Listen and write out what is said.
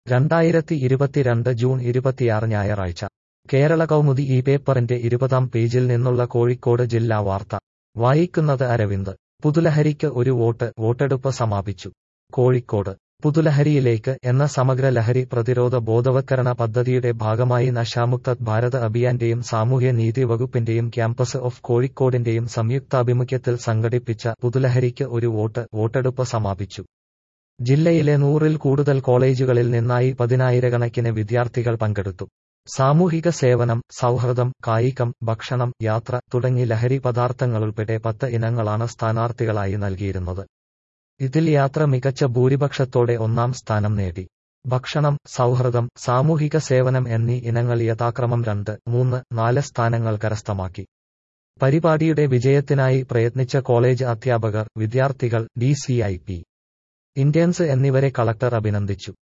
രണ്ടായിരത്തി ഇരുപത്തിരണ്ട് ജൂൺ ഇരുപത്തിയാറ് ഞായറാഴ്ച കേരള കൗമുദി ഈ പേപ്പറിന്റെ ഇരുപതാം പേജിൽ നിന്നുള്ള കോഴിക്കോട് ജില്ലാ വാർത്ത വായിക്കുന്നത് അരവിന്ദ് പുതുലഹരിക്ക് ഒരു വോട്ട് വോട്ടെടുപ്പ് സമാപിച്ചു കോഴിക്കോട് പുതുലഹരിയിലേക്ക് എന്ന സമഗ്ര ലഹരി പ്രതിരോധ ബോധവത്കരണ പദ്ധതിയുടെ ഭാഗമായി നശാമുക്ത ഭാരത് അഭിയാന്റെയും സാമൂഹ്യ നീതി വകുപ്പിന്റെയും ക്യാമ്പസ് ഓഫ് കോഴിക്കോടിന്റെയും സംയുക്താഭിമുഖ്യത്തിൽ സംഘടിപ്പിച്ച പുതുലഹരിക്ക് ഒരു വോട്ട് വോട്ടെടുപ്പ് സമാപിച്ചു ജില്ലയിലെ നൂറിൽ കൂടുതൽ കോളേജുകളിൽ നിന്നായി പതിനായിരക്കണക്കിന് വിദ്യാർത്ഥികൾ പങ്കെടുത്തു സാമൂഹിക സേവനം സൗഹൃദം കായികം ഭക്ഷണം യാത്ര തുടങ്ങി ലഹരി പദാർത്ഥങ്ങളുൾപ്പെടെ പത്ത് ഇനങ്ങളാണ് സ്ഥാനാർത്ഥികളായി നൽകിയിരുന്നത് ഇതിൽ യാത്ര മികച്ച ഭൂരിപക്ഷത്തോടെ ഒന്നാം സ്ഥാനം നേടി ഭക്ഷണം സൗഹൃദം സാമൂഹിക സേവനം എന്നീ ഇനങ്ങൾ യഥാക്രമം രണ്ട് മൂന്ന് നാല് സ്ഥാനങ്ങൾ കരസ്ഥമാക്കി പരിപാടിയുടെ വിജയത്തിനായി പ്രയത്നിച്ച കോളേജ് അധ്യാപകർ വിദ്യാർത്ഥികൾ D C I P Indians എന്നിവരെ കളക്ടർ അഭിനന്ദിച്ചു